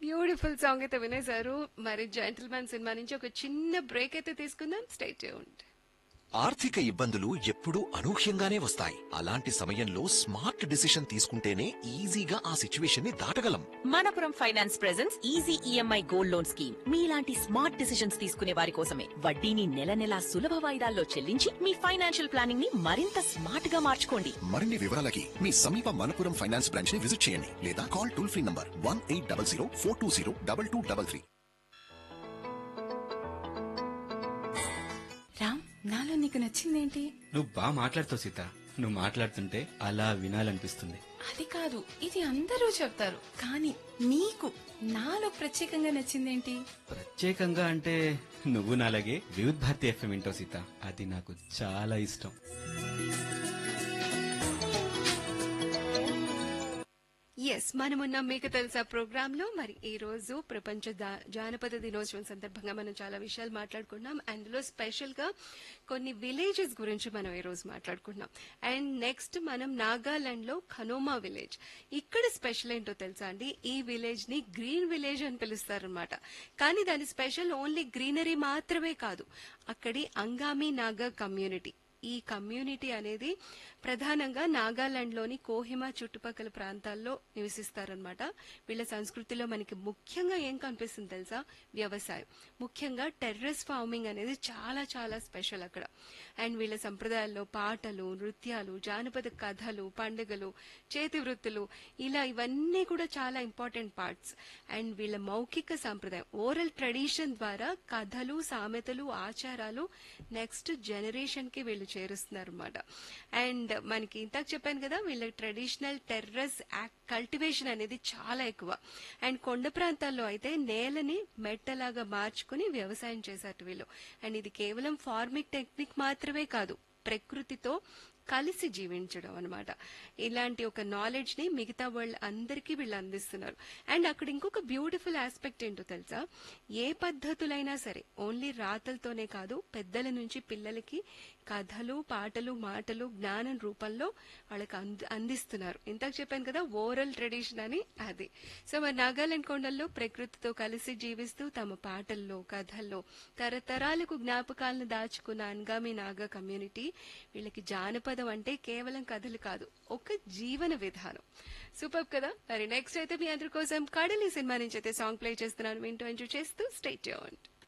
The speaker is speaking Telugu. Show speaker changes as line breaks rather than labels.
బ్యూటిఫుల్ సాంగ్ అయితే వినేశారు మరి జెంటిల్మెన్ సినిమా నుంచి ఒక చిన్న బ్రేక్ అయితే తీసుకుందాం స్టేట్ చేయండి
ఆర్థిక ఇబ్బందులు ఎప్పుడూ అనూహ్యంగానే వస్తాయి అలాంటి సమయంలో స్మార్ట్ డిసిషన్ తీసుకుంటేనే ఈజీగా ఆ సిచ్యువేషన్ ని దాటగలం
Manappuram finance presence easy EMI gold loan scheme మీలాంటి స్మార్ట్ డిసిషన్స్ తీసుకునే వారి కోసమే వడ్డీని నెల నెలా సులభ వాయిదాల్లో చెల్లించి మీ ఫైనాన్షియల్ ప్లానింగ్ ని మరింత స్మార్ట్ గా మార్చుకోండి
మరిన్ని వివరాలకి మీ సమీప మనపురం ఫైనాన్స్ బ్రాంచ్ ని విజిట్ చేయండి లేదా call toll free number one eight double zero four two zero double two double three
రామ్ నాలో నీకు నచ్చిందేంటి
నువ్వు బాగా మాట్లాడుతావు సీత నువ్వు మాట్లాడుతుంటే అలా వినాలనిపిస్తుంది
అది కాదు ఇది అందరూ చెప్తారు కానీ నీకు నాలో ప్రత్యేకంగా నచ్చిందేంటి
ప్రత్యేకంగా అంటే నువ్వు నాలాగే వివిధ్ భారతి ఎఫ్ఎం వింటావు సీత అది నాకు చాలా ఇష్టం
ఎస్ మనమున్న మీకు తెలుసా ప్రోగ్రామ్ లో మరి ఈ రోజు ప్రపంచ దా- జానపద దినోత్సవం సందర్భంగా మనం చాలా విషయాలు మాట్లాడుకున్నాం అందులో స్పెషల్ గా కొన్ని విలేజెస్ గురించి మనం ఈ రోజు మాట్లాడుకున్నాం అండ్ నెక్స్ట్ మనం నాగాలాండ్ లో ఖనోమా విలేజ్ ఇక్కడ స్పెషల్ ఏంటో తెలుసా అండి ఈ విలేజ్ ని గ్రీన్ విలేజ్ అని పిలుస్తారనమాట కానీ దాని స్పెషల్ ఓన్లీ గ్రీనరీ మాత్రమే కాదు అక్కడి అంగామి నాగా కమ్యూనిటీ ఈ కమ్యూనిటీ అనేది ప్రధానంగా నాగాలాండ్ లోని కోహిమా చుట్టుపక్కల ప్రాంతాల్లో నివసిస్తారనమాట వీళ్ళ సంస్కృతిలో మనకి ముఖ్యంగా ఏం కనిపిస్తుంది తెలుసా వ్యవసాయం ముఖ్యంగా టెర్రస్ ఫార్మింగ్ అనేది చాలా చాలా స్పెషల్ అక్కడ అండ్ వీళ్ళ సంప్రదాయాల్లో పాటలు నృత్యాలు జానపద కథలు పండుగలు చేతి వృత్తులు ఇలా ఇవన్నీ కూడా చాలా ఇంపార్టెంట్ పార్ట్స్ అండ్ వీళ్ళ మౌఖిక సాంప్రదాయం ఓరల్ ట్రెడిషన్ ద్వారా కథలు సామెతలు ఆచారాలు నెక్స్ట్ జనరేషన్ కి వీళ్ళు చేరుస్తున్నారు అనమాట అండ్ మనకి ఇంతకు చెప్పాను కదా వీళ్ళ ట్రెడిషనల్ టెర్రస్ కల్టివేషన్ అనేది చాలా ఎక్కువ అండ్ కొండ ప్రాంతాల్లో అయితే నేలని మెట్టలాగా మార్చుకుని వ్యవసాయం చేశారు వీళ్ళు అండ్ ఇది కేవలం ఫార్మింగ్ టెక్నిక్ మాత్రమే కాదు ప్రకృతితో కలిసి జీవించడం అన్నమాట ఇలాంటి ఒక నాలెడ్జ్ ని మిగతా వరల్డ్ అందరికీ వీళ్ళు అందిస్తున్నారు అండ్ అక్కడ ఇంకొక బ్యూటిఫుల్ ఆస్పెక్ట్ ఏంటో తెలుసా ఏ పద్ధతులైనా సరే ఓన్లీ రాతలతోనే కాదు పెద్దల నుంచి పిల్లలకి కథలు పాటలు మాటలు జ్ఞానం రూపంలో వాళ్ళకి అంది- అందిస్తున్నారు ఇంతకు చెప్పాను కదా ఓరల్ ట్రెడిషన్ అని అది సో మరి నాగాలాండ్ కొండల్లో ప్రకృతితో కలిసి జీవిస్తూ తమ పాటల్లో కథల్లో తరతరాలకు జ్ఞాపకాలను దాచుకున్న అన్గామి నాగా కమ్యూనిటీ వీళ్ళకి జానపదం అంటే కేవలం కథలు కాదు ఒక జీవన విధానం సూపర్ కదా మరి నెక్స్ట్ అయితే మీ అందరి కోసం కడలి సినిమా నుంచి అయితే సాంగ్ ప్లే చేస్తున్నాను వింటూ ఎంజాయ్ చేస్తూ స్టేట్ చేయండి